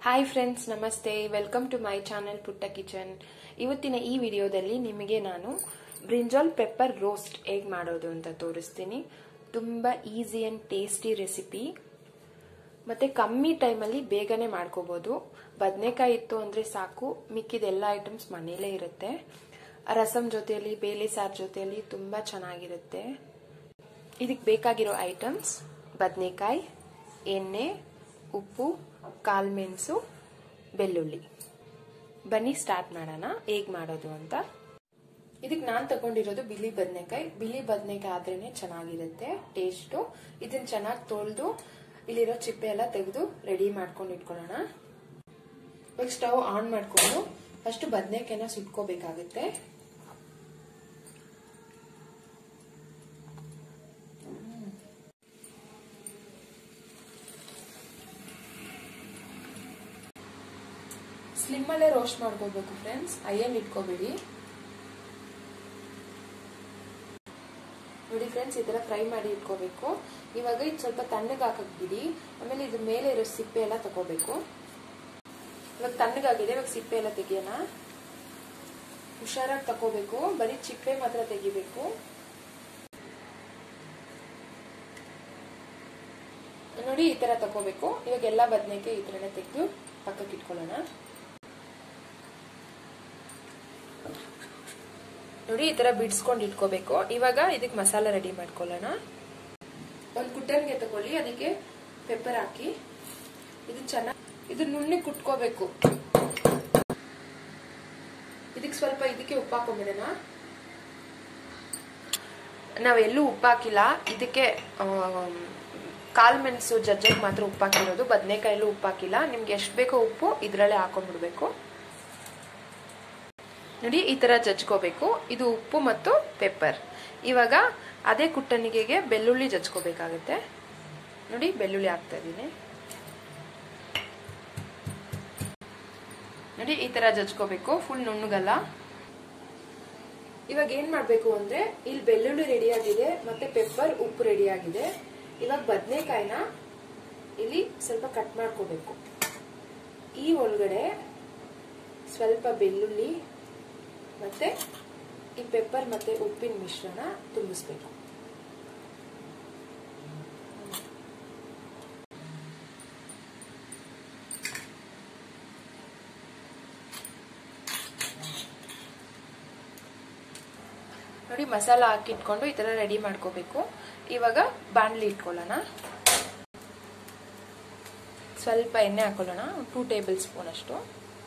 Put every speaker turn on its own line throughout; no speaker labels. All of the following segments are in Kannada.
ಹಾಯ್ ಫ್ರೆಂಡ್ಸ್ ನಮಸ್ತೆ ವೆಲ್ಕಮ್ ಟು ಮೈ ಚಾನೆಲ್ ಪುಟ್ಟ ಕಿಚನ್ ಇವತ್ತಿನ ಈ ವಿಡಿಯೋದಲ್ಲಿ ನಿಮಗೆ ನಾನು ಬ್ರಿಂಜಾಲ್ ಪೆಪ್ಪರ್ ರೋಸ್ಟ್ ಹೇಗೆ ಮಾಡೋದು ಅಂತ ತೋರಿಸ್ತೀನಿ ತುಂಬ ಈಸಿ ಆ್ಯಂಡ್ ಟೇಸ್ಟಿ ರೆಸಿಪಿ ಮತ್ತು ಕಮ್ಮಿ ಟೈಮಲ್ಲಿ ಬೇಗನೆ ಮಾಡ್ಕೋಬೋದು ಬದನೆಕಾಯಿ ಇತ್ತು ಅಂದರೆ ಸಾಕು ಮಿಕ್ಕಿದ ಎಲ್ಲ ಐಟಮ್ಸ್ ಮನೇಲೇ ಇರುತ್ತೆ ರಸಮ್ ಜೊತೆಯಲ್ಲಿ ಬೇಳೆ ಸಾರು ಜೊತೆಯಲ್ಲಿ ತುಂಬ ಚೆನ್ನಾಗಿರುತ್ತೆ ಇದಕ್ಕೆ ಬೇಕಾಗಿರೋ ಐಟಮ್ಸ್ ಬದನೆಕಾಯಿ ಎಣ್ಣೆ ಉಪ್ಪು ಕಾಳುಮೆಣಸು ಬೆಳ್ಳುಳ್ಳಿ ಬನ್ನಿ ಸ್ಟಾರ್ಟ್ ಮಾಡೋಣ ಹೇಗೆ ಮಾಡೋದು ಅಂತ ಇದಕ್ಕೆ ನಾನು ತಗೊಂಡಿರೋದು ಬಿಳಿ ಬದನೆಕಾಯಿ ಬಿಳಿ ಬದನೆಕಾಯಿ ಆದ್ರೇನೆ ಚೆನ್ನಾಗಿರುತ್ತೆ ಟೇಸ್ಟು ಇದನ್ನ ಚೆನ್ನಾಗಿ ತೊಳೆದು ಇಲ್ಲಿರೋ ಚಿಪ್ಪೆ ಎಲ್ಲ ತೆಗೆದು ರೆಡಿ ಮಾಡ್ಕೊಂಡು ಇಟ್ಕೊಳ್ಳೋಣ ಇವಾಗ ಸ್ಟವ್ ಆನ್ ಮಾಡ್ಕೊಂಡು ಫಸ್ಟ್ ಬದನೆಕಾಯಿನ ಸುಟ್ಕೋಬೇಕಾಗುತ್ತೆ ಸ್ಲಿಮ್ ಅಲ್ಲೇ ರೋಸ್ಟ್ ಮಾಡ್ಕೋಬೇಕು ಫ್ರೆಂಡ್ಸ್ ಐಯಲ್ಲಿ ಇಟ್ಕೋಬೇಡಿ ನೋಡಿ ಫ್ರೆಂಡ್ಸ್ ಈ ತರ ಫ್ರೈ ಮಾಡಿ ಇಟ್ಕೋಬೇಕು ಇವಾಗ ಇದು ಸ್ವಲ್ಪ ತಣ್ಣಗೆ ಹಾಕಕ್ ಬಿಡಿ ಆಮೇಲೆ ಇದ್ರ ಮೇಲೆ ಇರೋ ಸಿಪ್ಪೆ ಎಲ್ಲ ತಗೋಬೇಕು ಇವಾಗ ತಣ್ಣಗಾಗಿದೆ ಇವಾಗ ಸಿಪ್ಪೆ ಎಲ್ಲ ತೆಗಿಯೋಣ ಹುಷಾರಾಗಿ ತಗೋಬೇಕು ಬರೀ ಚಿಪ್ಪೆ ಮಾತ್ರ ತೆಗಿಬೇಕು ನೋಡಿ ಈ ತರ ತಗೋಬೇಕು ಇವಾಗ ಎಲ್ಲ ಬದನೆಕಾಯಿ ಈ ತರನೇ ತೆಗೆದು ಪಕ್ಕಕ್ಕೆ ಇಟ್ಕೊಳ್ಳೋಣ ನೋಡಿ ಈ ತರ ಬಿಡಿಸ್ಕೊಂಡು ಇಟ್ಕೋಬೇಕು ಇವಾಗ ಇದಕ್ಕೆ ಮಸಾಲ ರೆಡಿ ಮಾಡ್ಕೊಳ್ಳೋಣ ಒಂದು ಕುಟ್ಟನ್ಗೆ ತಗೊಳ್ಳಿ ಅದಕ್ಕೆ ಪೆಪ್ಪರ್ ಹಾಕಿ ಇದು ಚೆನ್ನಾಗಿ ಇದು ನುಣ್ಣಗೆ ಕುಟ್ಕೋಬೇಕು ಇದಕ್ಕೆ ಸ್ವಲ್ಪ ಇದಕ್ಕೆ ಉಪ್ಪು ಹಾಕೊಂಬಿಡೋಣ ನಾವೆಲ್ಲೂ ಉಪ್ಪು ಹಾಕಿಲ್ಲ ಇದಕ್ಕೆ ಕಾಳು ಮೆಣಸು ಜಜ್ಜಕ್ಕೆ ಮಾತ್ರ ಉಪ್ಪು ಹಾಕಿರೋದು ಬದನೆಕಾಯಲ್ಲೂ ಉಪ್ಪು ಹಾಕಿಲ್ಲ ನಿಮ್ಗೆ ಎಷ್ಟು ಬೇಕೋ ಉಪ್ಪು ಇದರಲ್ಲೇ ಹಾಕೊಂಡ್ಬಿಡ್ಬೇಕು ನೋಡಿ ಈ ತರ ಜಜ್ಕೋಬೇಕು ಇದು ಉಪ್ಪು ಮತ್ತು ಪೆಪ್ಪರ್ ಇವಾಗ ಅದೇ ಕುಟ್ಟಣಿಗೆಗೆ ಬೆಳ್ಳುಳ್ಳಿ ಜಜ್ಕೋಬೇಕಾಗುತ್ತೆ ನೋಡಿ ಬೆಳ್ಳುಳ್ಳಿ ಹಾಕ್ತಾ ಇದ್ದೀನಿ ನೋಡಿ ಈ ತರ ಜಜ್ಕೋಬೇಕು ಫುಲ್ ನುಣ್ಣಗಲ್ಲ ಇವಾಗ ಏನ್ ಮಾಡ್ಬೇಕು ಅಂದ್ರೆ ಇಲ್ಲಿ ಬೆಳ್ಳುಳ್ಳಿ ರೆಡಿ ಆಗಿದೆ ಮತ್ತೆ ಪೆಪ್ಪರ್ ಉಪ್ಪು ರೆಡಿ ಆಗಿದೆ ಇವಾಗ ಬದನೆಕಾಯಿನ ಇಲ್ಲಿ ಸ್ವಲ್ಪ ಕಟ್ ಮಾಡ್ಕೋಬೇಕು ಈ ಒಳಗಡೆ ಸ್ವಲ್ಪ ಬೆಳ್ಳುಳ್ಳಿ ಮತ್ತೆ ಈ ಪೆಪ್ಪರ್ ಮತ್ತೆ ಉಪ್ಪಿನ ಮಿಶ್ರಣ ತುಂಬಿಸ್ಬೇಕು ನೋಡಿ ಮಸಾಲ ಹಾಕಿಟ್ಕೊಂಡು ಈ ತರ ರೆಡಿ ಮಾಡ್ಕೋಬೇಕು ಇವಾಗ ಬಾಣಲಿ ಇಟ್ಕೊಳ್ಳೋಣ ಸ್ವಲ್ಪ ಎಣ್ಣೆ ಹಾಕೊಳ್ಳೋಣ ಟೂ ಟೇಬಲ್ ಸ್ಪೂನ್ ಅಷ್ಟು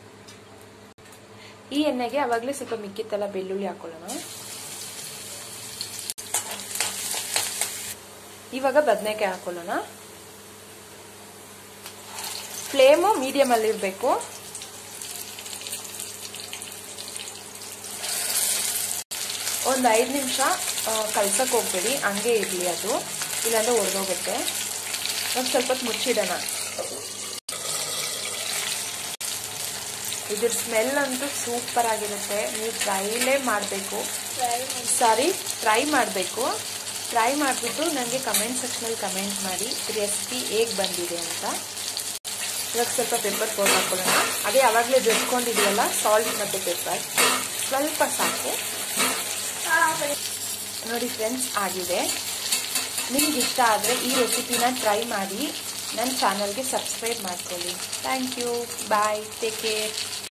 ಈ ಎಣ್ಣೆಗೆ ಅವಾಗಲೇ ಸ್ವಲ್ಪ ಮಿಕ್ಕಿತ್ತಲ್ಲ ಬೆಳ್ಳುಳ್ಳಿ ಹಾಕೊಳ್ಳೋಣ ಇವಾಗ ಬದನೆಕಾಯಿ ಹಾಕೊಳ್ಳೋಣ ಫ್ಲೇಮು ಮೀಡಿಯಂ ಅಲ್ಲಿ ಇರಬೇಕು ಒಂದು ಐದು ನಿಮಿಷ ಕಲ್ಸಕ್ಕೆ ಹೋಗ್ಬೇಡಿ ಹಂಗೆ ಇರಲಿ ಅದು ಇಲ್ಲಾಂದ್ರೆ ಒಡೆದೋಗುತ್ತೆ ಒಂದು ಸ್ವಲ್ಪ ಹೊತ್ತು ಮುಚ್ಚಿಡೋಣ ಇದ್ರ ಸ್ಮೆಲ್ ಅಂತೂ ಸೂಪರ್ ಆಗಿರುತ್ತೆ ನೀವು ಟ್ರೈಲೇ ಮಾಡಬೇಕು ಸಾರಿ ಟ್ರೈ ಮಾಡಬೇಕು ಟ್ರೈ ಮಾಡಿಬಿಟ್ಟು ನನಗೆ ಕಮೆಂಟ್ ಸೆಕ್ಷನಲ್ಲಿ ಕಮೆಂಟ್ ಮಾಡಿ ರೆಸಿಪಿ ಹೇಗೆ ಬಂದಿದೆ ಅಂತ ಇವಾಗ ಸ್ವಲ್ಪ ಪೆಪ್ಪರ್ ಪೌಡರ್ ಹಾಕೊಳ್ಳೋಣ ಅದೇ ಅವಾಗಲೇ ಜಜ್ಕೊಂಡಿದೆಯಲ್ಲ ಸಾಲ್ಟ್ ಮತ್ತು ಪೆಪ್ಪರ್ ಸ್ವಲ್ಪ ಸಾಕು ನೋಡಿ ಫ್ರೆಂಡ್ಸ್ ಆಗಿದೆ ನಿಮ್ಗೆ ಇಷ್ಟ ಆದರೆ ಈ ರೆಸಿಪಿನ ಟ್ರೈ ಮಾಡಿ ನನ್ನ ಚಾನಲ್ಗೆ ಸಬ್ಸ್ಕ್ರೈಬ್ ಮಾಡ್ಕೊಳ್ಳಿ thank you bye take care